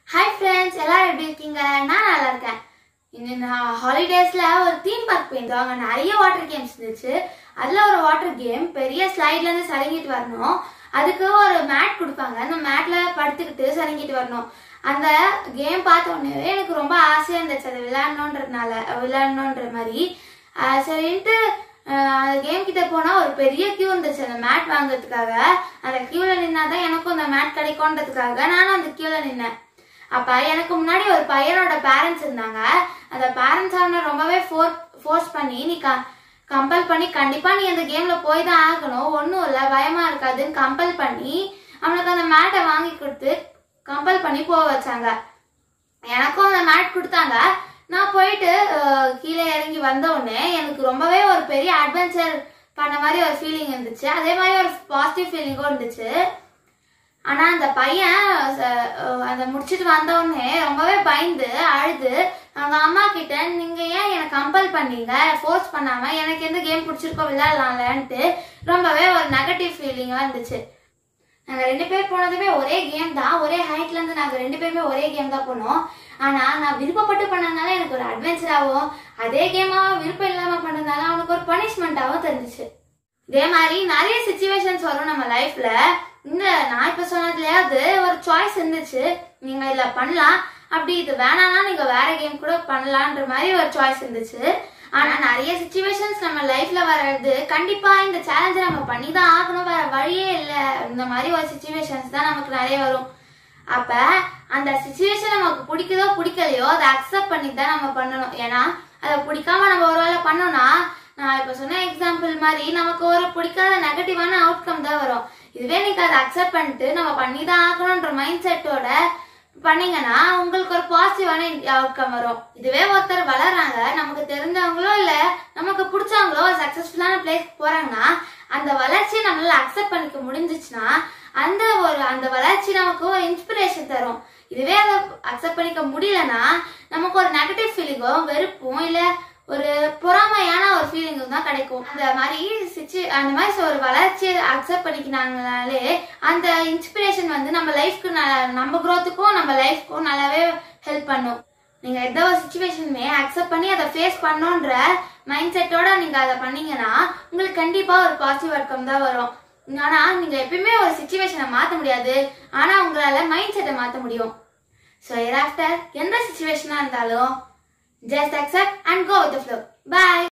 hi friends எல்லாரும் எப்படி இருக்கீங்க நான் நல்லா இருக்கேன் இந்த நான் ஹாலிடேஸ்ல ஒரு தீம் பார்க் போயிருந்தோம் அங்க நிறைய வாட்டர் கேம்ஸ் இருந்துச்சு அதுல ஒரு வாட்டர் கேம் பெரிய ஸ்லைட்ல இருந்து சரங்கிட்டு வரணும் அதுக்கு ஒரு மேட் கொடுப்பாங்க அந்த மேட்ல படுத்துக்கிட்டு சரங்கிட்டு வரணும் அந்த கேம் பார்த்த உடனே எனக்கு ரொம்ப ஆசையா இருந்துச்சு அதை விளையாடணுன்றதுனால விளையாடணுன்ற மாதிரி ஆஹ் சரின்ட்டு ஆஹ் அந்த கேம் கிட்ட போனா ஒரு பெரிய கியூ இருந்துச்சு அந்த மேட் வாங்குறதுக்காக அந்த கியூல நின்னாதான் எனக்கும் அந்த மேட் கிடைக்கும்ன்றதுக்காக நானும் அந்த கியூல நின்னேன் அப்ப எனக்கு முன்னாடி ஒரு பையனோட பேரண்ட்ஸ் இருந்தாங்க அந்த பேரண்ட்ஸ் அவனை ரொம்பவே ஃபோர்ஸ் பண்ணி நீ கம்பல் பண்ணி கண்டிப்பா நீ அந்த கேம்ல போய் தான் ஆகணும் ஒன்றும் இல்லை பயமா இருக்காதுன்னு கம்பல் பண்ணி அவனுக்கு அந்த மேட்டை வாங்கி கொடுத்து கம்பல் பண்ணி போக வச்சாங்க எனக்கும் அந்த மேட் கொடுத்தாங்க நான் போயிட்டு அஹ், கீழே இறங்கி வந்த உடனே எனக்கு ரொம்பவே ஒரு பெரிய அட்வென்ச்சர் பண்ண மாதிரி ஒரு ஃபீலிங் இருந்துச்சு அதே மாதிரி ஒரு பாசிட்டிவ் ஃபீலிங்கும் இருந்துச்சு ஆனா அந்த பையன் ச- அஹ் அதை முடிச்சிட்டு வந்த உடனே ரொம்பவே பயந்து அழுது அவங்க அம்மா கிட்ட நீங்க ஏன் எனக்கு கம்பல் பண்ணீங்க ஃபோர்ஸ் பண்ணாம எனக்கு எந்த கேம் பிடிச்சிருக்கோ விளையாடலாம்லன்ட்டு ரொம்பவே ஒரு நெகட்டிவ் ஃபீலிங்கா இருந்துச்சு நாங்க ரெண்டு பேர் போனதுமே ஒரே கேம் தான் ஒரே ஹைட்ல இருந்து நாங்க ரெண்டு பேருமே ஒரே கேம் தான் போனோம் ஆனா நான் விருப்பப்பட்டு பண்ணதுனால எனக்கு ஒரு அட்வென்ச்சராகவும் அதே கேமாவும் விருப்பம் இல்லாம பண்ணதுனால அவனுக்கு ஒரு பனிஷ்மெண்ட்டாகவும் தெரிஞ்சுச்சு இதே மாதிரி நிறைய சுச்சுவேஷன்ஸ் வரும் நம்ம லைஃப்ல இந்த நான் இப்ப சொன்னதுலயாவது ஒரு சாய்ஸ் இருந்துச்சு நீங்க இதுல பண்ணலாம் அப்படி இது வேணாம்னா நீங்க வேற கேம் கூட பண்ணலான்ற மாதிரி ஒரு சாய்ஸ் இருந்துச்சு ஆனா நிறைய சுச்சுவேஷன்ஸ் நம்ம லைஃப்ல வர்றது கண்டிப்பா இந்த சேலஞ்சை நம்ம பண்ணி தான் ஆகணும் வேற வழியே இல்லை இந்த மாதிரி ஒரு சுச்சுவேஷன்ஸ் தான் நமக்கு நிறைய வரும் அப்ப அந்த சுச்சுவேஷன் நமக்கு பிடிக்குதோ பிடிக்கலையோ அதை அக்செப்ட் பண்ணி தான் நம்ம பண்ணணும் ஏன்னா அதை பிடிக்காம நம்ம ஒரு வேளை பண்ணோம்னா நான் இப்ப சொன்ன எக்ஸாம்பிள் மாதிரி நமக்கு ஒரு பிடிக்காத நெகட்டிவான அவுட்கம் தான் வரும் இதுவே நீங்க அதை அக்செப்ட் பண்ணிட்டு நம்ம பண்ணி தான் ஆகணும்ன்ற மைண்ட் செட்டோட பண்ணீங்கன்னா உங்களுக்கு ஒரு பாசிட்டிவான அவுட்கம் வரும் இதுவே ஒருத்தர் வளர்றாங்க நமக்கு தெரிஞ்சவங்களோ இல்ல நமக்கு பிடிச்சவங்களோ ஒரு சக்சஸ்ஃபுல்லான பிளேஸ் போறாங்கன்னா அந்த வளர்ச்சியை நம்மளால அக்செப்ட் பண்ணிக்க முடிஞ்சிச்சுன்னா அந்த ஒரு அந்த வளர்ச்சி நமக்கு ஒரு இன்ஸ்பிரேஷன் தரும் இதுவே அதை அக்செப்ட் பண்ணிக்க முடியலன்னா நமக்கு ஒரு நெகட்டிவ் ஃபீலிங்கும் வெறுப்பும் இல்ல ஒரு பொறாமையான ஒரு ஃபீலிங்கும் தான் கிடைக்கும் அந்த மாதிரி சிச்சு அந்த மாதிரி ஒரு வளர்ச்சியை அக்செப்ட் பண்ணிக்கினாங்கனாலே அந்த இன்ஸ்பிரேஷன் வந்து நம்ம லைஃப்க்கு நம்ம growth-க்கும் நம்ம லைஃப்க்கும் நல்லாவே ஹெல்ப் பண்ணும் நீங்க எந்த ஒரு சுச்சுவேஷனுமே அக்செப்ட் பண்ணி அதை ஃபேஸ் பண்ணோன்ற மைண்ட் செட்டோட நீங்க அதை பண்ணீங்கன்னா உங்களுக்கு கண்டிப்பா ஒரு பாசிட்டிவ் அவுட்கம் தான் வரும் ஆனா நீங்க எப்பயுமே ஒரு சுச்சுவேஷனை மாத்த முடியாது ஆனா உங்களால மைண்ட் செட்டை மாத்த முடியும் ஸோ ஆஃப்டர் எந்த சுச்சுவேஷனா இருந்தாலும் just accept and go with flow bye